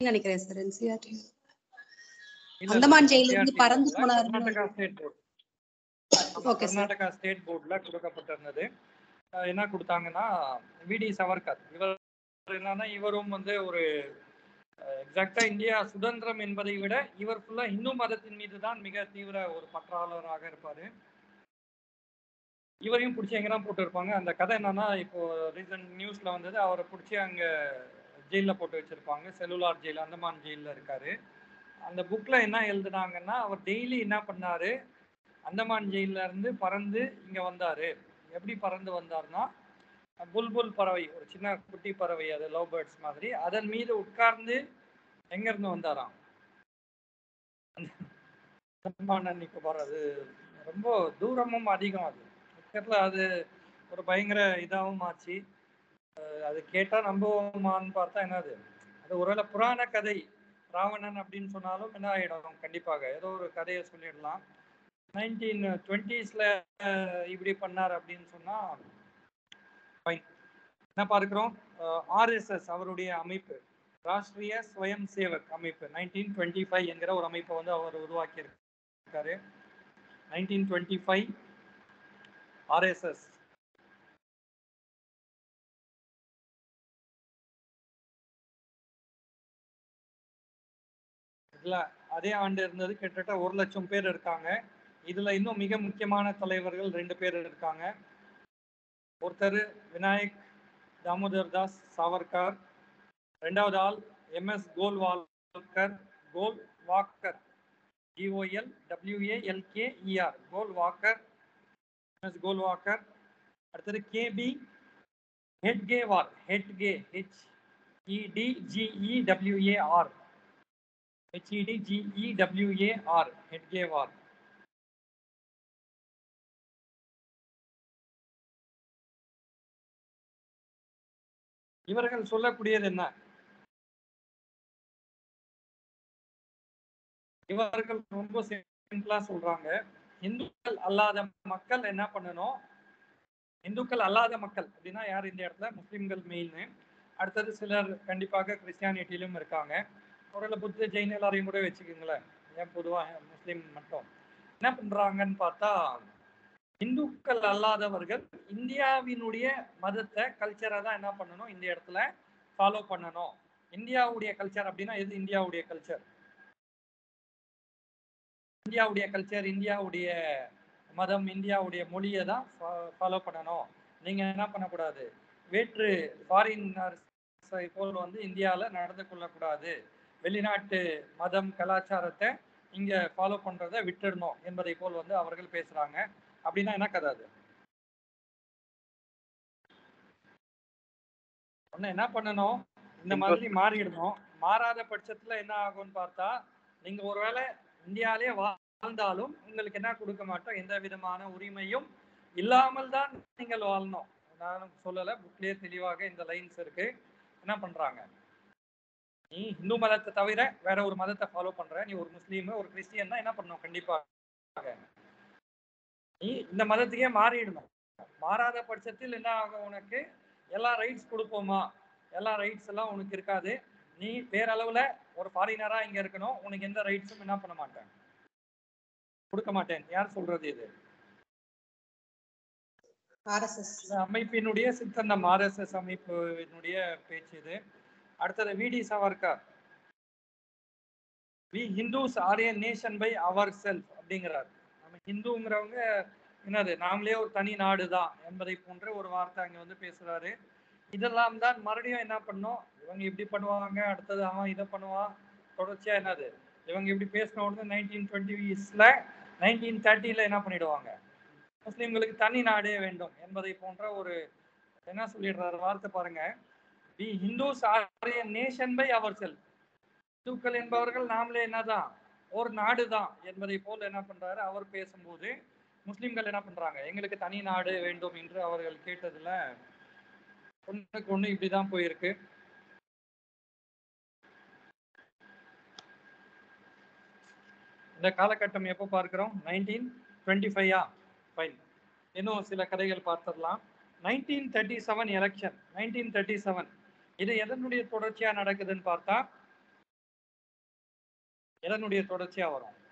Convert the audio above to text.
நினைக்கிறேன் sir NCERT இல்ல, அந்தமான் இல்ல, ஜெயில இருந்து NCERT பறந்து இல்ல, போனாருன்னு Karnataka state board okay sir Karnataka state போர்டுல கொடுக்கப்பட்டிருந்தது அஹ் என்ன கொடுத்தாங்கன்னா விடி சவர்கர் இவர் என்னன்னா இவரும் வந்து ஒரு எக்ஸாக்டா இந்தியா சுதந்திரம் என்பதை விட இவர் ஃபுல்லா இந்து மதத்தின் மீது தான் மிக தீவிர ஒரு பற்றாளராக இருப்பாரு இவரையும் பிடிச்சி எங்கதான் போட்டு இருப்பாங்க அந்த கதை என்னன்னா இப்போ ரீசன்ட் நியூஸ்ல வந்தது அவரை பிடிச்சி அங்க ஜெயில போட்டு வச்சிருப்பாங்க செல்லுலார் ஜெயில் அந்தமான் ஜெயில இருக்காரு அந்த புக்ல என்ன எழுதுனாங்கன்னா அவர் டெய்லி என்ன பண்ணாரு அந்தமான் ஜெயில இருந்து பறந்து இங்க வந்தாரு எப்படி பறந்து வந்தாருன்னா புல்புல் பறவை ஒரு சின்ன குட்டி பறவை அது லவ் பேர்ட்ஸ் மாதிரி அதன் மீது உட்கார்ந்து எங்க இருந்து வந்தாராம் அந்தமான் நிக்கோபார் அது ரொம்ப தூரமும் அதிகம் அது தெரியல அது ஒரு பயங்கர இதாகவும் ஆச்சு அஹ் அது கேட்டா நம்புவோமான்னு பார்த்தா என்னது அது ஒருவேளை புராண கதை ராவணன் அப்படின்னு சொன்னாலும் என்ன ஆயிடும் கண்டிப்பாக ஏதோ ஒரு கதையை சொல்லிடலாம் நைன்டீன் டுவெண்ட்டீஸ்ல இப்படி பண்ணார் அப்படின்னு சொன்னா fine. என்ன பார்க்கிறோம் ஆர்எஸ்எஸ் அவருடைய அமைப்பு ராஷ்டிரிய ஸ்வயம் சேவக் அமைப்பு நைன்டீன் டுவெண்ட்டி ஃபைவ் என்கிற ஒரு அமைப்பை வந்து அவர் உருவாக்கி இருக்காரு நைன்டீன் டுவெண்ட்டி ஃபைவ் ஆர்எஸ்எஸ் இதுல அதே ஆண்டு இருந்தது கிட்டத்தட்ட ஒரு லட்சம் பேர் இருக்காங்க இதுல இன்னும் மிக முக்கியமான தலைவர்கள் ரெண்டு பேர் இருக்காங்க ஒருத்தர் விநாயக் தாமோதர் தாஸ் சாவர்கர் ரெண்டாவது ஆள் எம்எஸ் கோல்வால்கர் கோல் வாக்கர் ஜிஓஎல் டபிள்யூஏஎல்கேஇஆர் கோல் வாக்கர் எம்எஸ் கோல் வாக்கர் அடுத்தது கேபி ஹெட்கேவார் ஹெட்கே ஹெச் இடிஜிஇடபிள்யூஏஆர் ஹெச்இடிஜிஇடபிள்யூஏஆர் ஹெட்கேவார் இவர்கள் சொல்லக்கூடியது என்ன இவர்கள் ரொம்ப சிம்பிளா சொல்றாங்க இந்துக்கள் அல்லாத மக்கள் என்ன பண்ணணும் இந்துக்கள் அல்லாத மக்கள் அப்படின்னா யார் இந்த இடத்துல முஸ்லிம்கள் மெயின் அடுத்தது சிலர் கண்டிப்பாக கிறிஸ்டியானிட்டிலும் இருக்காங்க ஒருவேளை புத்த ஜெயின் எல்லாரையும் கூட வச்சுக்கோங்களேன் ஏன் பொதுவாக முஸ்லீம் மட்டும் என்ன பண்றாங்கன்னு பார்த்தா இந்துக்கள் அல்லாதவர்கள் இந்தியாவினுடைய மதத்தை கல்ச்சரை தான் என்ன பண்ணணும் இந்த இடத்துல ஃபாலோ பண்ணணும் இந்தியாவுடைய கல்ச்சர் அப்படின்னா எது இந்தியாவுடைய கல்ச்சர் இந்தியாவுடைய கல்ச்சர் இந்தியாவுடைய மதம் இந்தியாவுடைய மொழியை தான் ஃபாலோ பண்ணணும் நீங்க என்ன பண்ணக்கூடாது வேற்று ஃபாரினர்ஸை போல் வந்து இந்தியாவில் நடந்து கொள்ளக்கூடாது வெளிநாட்டு மதம் கலாச்சாரத்தை இங்க ஃபாலோ பண்றதை விட்டுடணும் என்பதை போல் வந்து அவர்கள் பேசுறாங்க அப்படின்னா என்ன கதை அது ஒண்ணு என்ன பண்ணணும் இந்த மாதிரி மாறிடணும் மாறாத பட்சத்துல என்ன ஆகும்னு பார்த்தா நீங்க ஒருவேளை இந்தியாலே வாழ்ந்தாலும் உங்களுக்கு என்ன கொடுக்க மாட்டோம் எந்த விதமான உரிமையும் இல்லாமல் தான் நீங்கள் வாழணும் நான் சொல்லல புக்லயே தெளிவாக இந்த லைன்ஸ் இருக்கு என்ன பண்றாங்க நீ இந்து மதத்தை தவிர வேற ஒரு மதத்தை ஃபாலோ பண்ற நீ ஒரு முஸ்லீம் ஒரு கிறிஸ்டியன் என்ன பண்ணணும் கண்டிப்பாக நீ இந்த மதத்துக்கே மாறிடணும் மாறாத பட்சத்தில் என்ன ஆகும் உனக்கு எல்லா ரைட்ஸ் கொடுப்போமா எல்லா ரைட்ஸ் எல்லாம் உனக்கு இருக்காது நீ பேரளவுல ஒரு ஃபாரினரா இங்க இருக்கணும் உனக்கு எந்த ரைட்ஸும் என்ன பண்ண மாட்டேன் கொடுக்க மாட்டேன் யார் சொல்றது இது ஆர்எஸ்எஸ் இந்த அமைப்பினுடைய சித்தந்தம் ஆர்எஸ்எஸ் அமைப்பினுடைய பேச்சு இது அடுத்தது V D Savarkar we Hindus are a nation by our self அப்படிங்கிறார் நம்ம ஹிந்துங்கிறவங்க என்னது நாமளே ஒரு தனி நாடு தான் என்பதை போன்ற ஒரு வார்த்தை அங்க வந்து பேசுறாரு இதெல்லாம் தான் மறுபடியும் என்ன பண்ணோம் இவங்க இப்படி பண்ணுவாங்க அடுத்தது அவன் இதை பண்ணுவான் தொடர்ச்சியா என்னது இவங்க இப்படி பேசின உடனே நைன்டீன் டுவெண்ட்டிஸ்ல நைன்டீன் தேர்ட்டில என்ன பண்ணிடுவாங்க முஸ்லிம்களுக்கு தனி நாடே வேண்டும் என்பதை போன்ற ஒரு என்ன சொல்லிடுறாரு வார்த்தை பாருங்க the Hindus are a nation by our செல் இந்துக்கள் என்பவர்கள் நாமளே என்னதான் ஒரு நாடு தான் என்பதை போல் என்ன பண்றாரு அவர் பேசும்போது முஸ்லிம்கள் என்ன பண்றாங்க எங்களுக்கு தனி நாடு வேண்டும் என்று அவர்கள் கேட்டதுல ஒண்ணுக்கு ஒண்ணு இப்படிதான் போயிருக்கு இந்த காலகட்டம் எப்போ பார்க்கிறோம் நைன்டீன் டுவெண்ட்டி ஃபைவா ஃபைன் இன்னும் சில கதைகள் பார்த்துடலாம் nineteen thirty seven election nineteen thirty seven இது எதனுடைய தொடர்ச்சியா நடக்குதுன்னு பார்த்தா எதனுடைய தொடர்ச்சியா வரும்